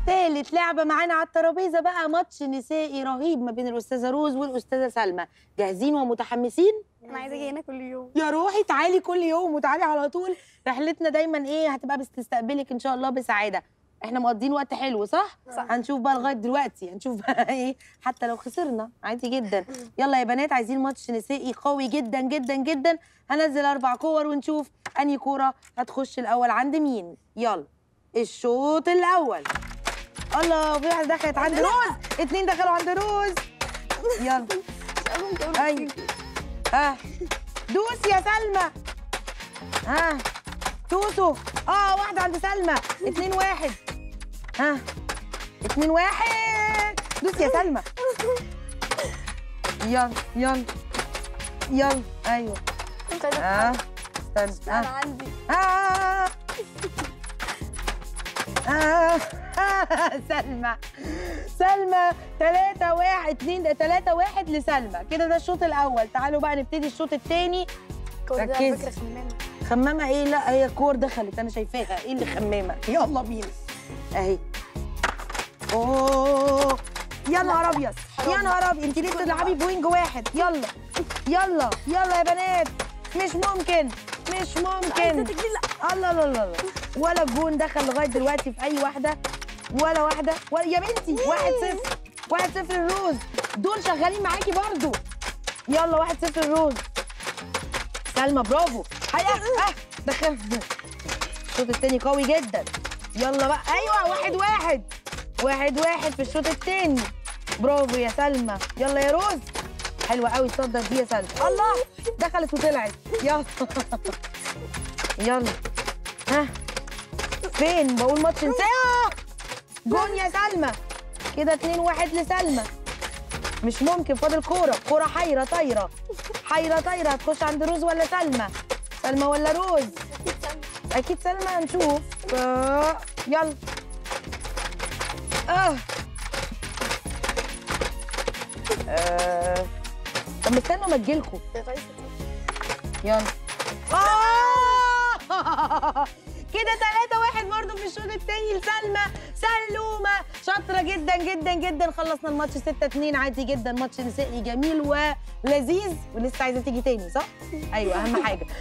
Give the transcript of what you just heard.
تالت لعبة معانا على الترابيزة بقى ماتش نسائي رهيب ما بين الأستاذة روز والأستاذة سلمى جاهزين ومتحمسين؟ انا عايزه اجي هنا كل يوم يا روحي تعالي كل يوم وتعالي على طول رحلتنا دايما ايه هتبقى بتستقبلك ان شاء الله بسعادة احنا مقضيين وقت حلو صح؟ صح. هنشوف بقى لغاية دلوقتي هنشوف بقى ايه حتى لو خسرنا عادي جدا يلا يا بنات عايزين ماتش نسائي قوي جدا جدا جدا هنزل أربع كور ونشوف أنهي كورة هتخش الأول عند مين يلا الشوط الأول الله في واحدة دخلت عند روز اتنين دخلوا عند روز يلا أيوة ها دوس يا سلمى ها توسو اه واحدة عند سلمى اتنين واحد ها اتنين واحد دوس يا سلمى يلا يلا يلا ايوه اه استنى انا اه عندي آه. آه. سلمى سلمى ثلاثة واحد اتنين ثلاثة واحد لسلمى كده ده الشوط الأول تعالوا بقى نبتدي الشوط الثاني كل ده على ركزي. فكره خمامه خمامة ايه لا هي كور دخلت أنا شايفاها ايه اللي خمامة يلا بينا أهي أوه يا نهار أبيض يا نهار أبيض أنت ليه بتلعبي بوينج واحد يلا يلا يلا يا بنات مش ممكن مش ممكن عايزه تجي لا الله الله الله الله. ولا جون دخل لغايه دلوقتي في اي واحده ولا واحده ولا يا بنتي واحد صفر واحد صفر الروز دول شغالين معاكي برضو يلا واحد صفر الروز سلمى برافو هيا اه دخل الشوط التاني قوي جدا يلا بقى ايوه واحد واحد واحد واحد في الشوط التاني برافو يا سلمى يلا يا روز حلوه قوي تصدر دي يا سلمى الله دخلت وطلعت يلا يلا ها فين بقول ماتش نساء جون يا سلمى كده 2 1 لسلمى مش ممكن فاضل كوره كوره حيره طايره حيره طايره هتخش عند روز ولا سلمى سلمى ولا روز اكيد سلمى هنشوف آه. يلا اه آه. طب استنوا ما تجيلكوا يلا آه! كده 3 واحد برضه في الشوط التاني لسلمى سلومه شاطره جدا جدا جدا خلصنا الماتش 6 2 عادي جدا ماتش نسائي جميل ولذيذ ولسه عايزه تيجي تاني صح؟ ايوه اهم حاجه